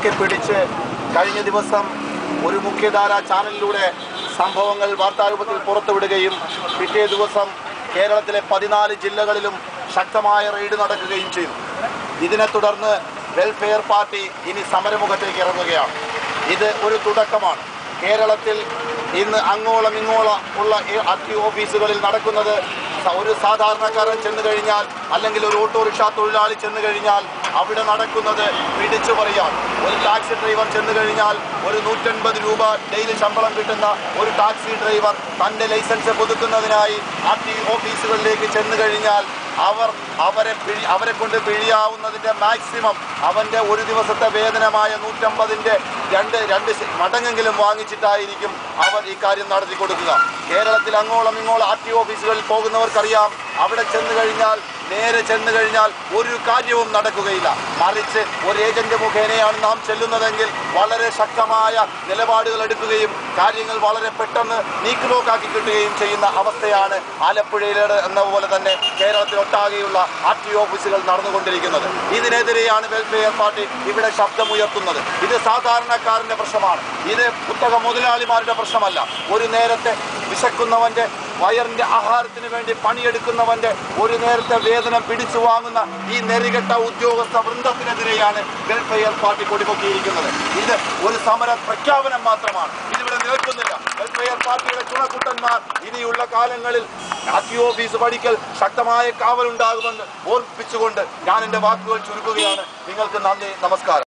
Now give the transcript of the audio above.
പൊക്കിപ്പിടിച്ച് കഴിഞ്ഞ ദിവസം ഒരു മുഖ്യധാര ചാനലിലൂടെ സംഭവങ്ങൾ വാർത്താരൂപത്തിൽ പുറത്തുവിടുകയും പിറ്റേ ദിവസം കേരളത്തിലെ പതിനാല് ജില്ലകളിലും ശക്തമായ റെയ്ഡ് നടക്കുകയും ചെയ്തു ഇതിനെ തുടർന്ന് വെൽഫെയർ പാർട്ടി ഇനി സമരമുഖത്തേക്ക് ഇറങ്ങുകയാണ് ഇത് ഒരു തുടക്കമാണ് കേരളത്തിൽ ഇന്ന് അങ്ങോളം ഇങ്ങോളം ഉള്ള ആർ ടി ഓഫീസുകളിൽ നടക്കുന്നത് സ- ഒരു സാധാരണക്കാരൻ ചെന്ന് കഴിഞ്ഞാൽ അല്ലെങ്കിൽ ഒരു ഓട്ടോറിക്ഷ തൊഴിലാളി ചെന്ന് കഴിഞ്ഞാൽ അവിടെ നടക്കുന്നത് പിടിച്ചു പറയാൻ ഒരു ടാക്സി ഡ്രൈവർ ചെന്ന് കഴിഞ്ഞാൽ ഒരു നൂറ്റൻപത് രൂപ ഡെയിലി ശമ്പളം കിട്ടുന്ന ഒരു ടാക്സി ഡ്രൈവർ തൻ്റെ ലൈസൻസ് പുതുക്കുന്നതിനായി ആർ ടി ഓഫീസുകളിലേക്ക് ചെന്ന് കഴിഞ്ഞാൽ അവർ അവരെ പിഴി അവരെ കൊണ്ട് പിഴിയാവുന്നതിൻ്റെ മാക്സിമം അവൻ്റെ ഒരു ദിവസത്തെ വേതനമായ നൂറ്റമ്പതിൻ്റെ രണ്ട് രണ്ട് ശ- മടങ്ങെങ്കിലും വാങ്ങിച്ചിട്ടായിരിക്കും അവർ ഈ കാര്യം നടത്തി കൊടുക്കുക കേരളത്തിൽ അങ്ങോളം ഇങ്ങോളം ആർ ടി ഓഫീസുകളിൽ പോകുന്നവർക്കറിയാം അവിടെ ചെന്ന് കഴിഞ്ഞാൽ നേരെ ചെന്ന് കഴിഞ്ഞാൽ ഒരു കാര്യവും നടക്കുകയില്ല മറിച്ച് ഒരു ഏജന്റ് മുഖേനയാണ് നാം ചെല്ലുന്നതെങ്കിൽ വളരെ ശക്തമായ നിലപാടുകൾ എടുക്കുകയും കാര്യങ്ങൾ വളരെ പെട്ടെന്ന് നീക്കുപോക്കാക്കി കിട്ടുകയും ചെയ്യുന്ന അവസ്ഥയാണ് ആലപ്പുഴയിലെ എന്ന പോലെ തന്നെ കേരളത്തിലൊട്ടാകെയുള്ള ആർ ടി ഓഫീസുകൾ നടന്നുകൊണ്ടിരിക്കുന്നത് ഇതിനെതിരെയാണ് വെൽഫെയർ പാർട്ടി ഇവിടെ ശബ്ദമുയർത്തുന്നത് ഇത് സാധാരണക്കാരന്റെ പ്രശ്നമാണ് ഇത് പുസ്തക മുതലാളിമാരുടെ പ്രശ്നമല്ല ഒരു നേരത്തെ വിശക്കുന്നവന്റെ വയറിന്റെ ആഹാരത്തിന് വേണ്ടി പണിയെടുക്കുന്നവന്റെ ഒരു നേരത്തെ വേതനം പിടിച്ചു വാങ്ങുന്ന ഈ നെറികെട്ട ഉദ്യോഗസ്ഥ വൃന്ദത്തിനെതിരെയാണ് വെൽഫെയർ പാർട്ടി കൊടിപൊക്കിയിരിക്കുന്നത് ഇത് ഒരു സമര പ്രഖ്യാപനം മാത്രമാണ് ഇതിവിടെ നിൽക്കുന്നില്ല വെൽഫെയർ പാർട്ടിയുടെ ചുണക്കുട്ടന്മാർ ഇനിയുള്ള കാലങ്ങളിൽ ആർടി ഓഫീസ് പഠിക്കൽ ശക്തമായ കാവലുണ്ടാകുമെന്ന് ഓർപ്പിച്ചുകൊണ്ട് ഞാൻ എൻ്റെ വാക്കുകൾ ചുരുക്കുകയാണ് നിങ്ങൾക്ക് നന്ദി നമസ്കാരം